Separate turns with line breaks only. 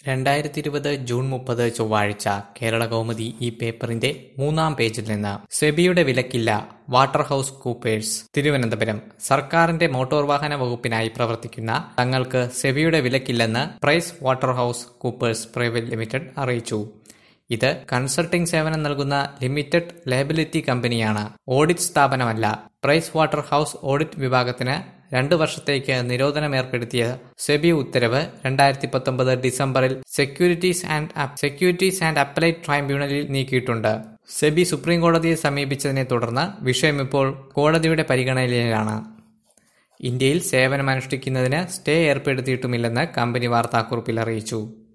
രണ്ടായിരത്തി ഇരുപത് ജൂൺ മുപ്പത് ചൊവ്വാഴ്ച കേരള കൗമുദി ഈ പേപ്പറിന്റെ മൂന്നാം പേജിൽ നിന്ന് സെബിയുടെ വിലക്കില്ല വാട്ടർ ഹൌസ് കൂപ്പേഴ്സ് തിരുവനന്തപുരം സർക്കാരിന്റെ മോട്ടോർ വാഹന വകുപ്പിനായി പ്രവർത്തിക്കുന്ന തങ്ങൾക്ക് സെബിയുടെ വിലക്കില്ലെന്ന് Price water house Coopers private limited അറിയിച്ചു ഇത് കൺസൾട്ടിംഗ് സേവനം നൽകുന്ന ലിമിറ്റഡ് ലയബിലിറ്റി കമ്പനിയാണ് ഓഡിറ്റ് സ്ഥാപനമല്ല പ്രൈസ് വാട്ടർ ഹൌസ് ഓഡിറ്റ് വിഭാഗത്തിന് രണ്ടു വർഷത്തേക്ക് നിരോധനം ഏർപ്പെടുത്തിയ സെബി ഉത്തരവ് രണ്ടായിരത്തി പത്തൊമ്പത് ഡിസംബറിൽ securities and securities and appellate ട്രൈബ്യൂണലിൽ നീക്കിയിട്ടുണ്ട് സെബി സുപ്രീം കോടതിയെ സമീപിച്ചതിനെ തുടർന്ന് വിഷയം ഇപ്പോൾ കോടതിയുടെ പരിഗണനയിലാണ് ഇന്ത്യയിൽ സേവനമനുഷ്ഠിക്കുന്നതിന് സ്റ്റേ ഏർപ്പെടുത്തിയിട്ടുമില്ലെന്ന് കമ്പനി വാർത്താക്കുറിപ്പിൽ അറിയിച്ചു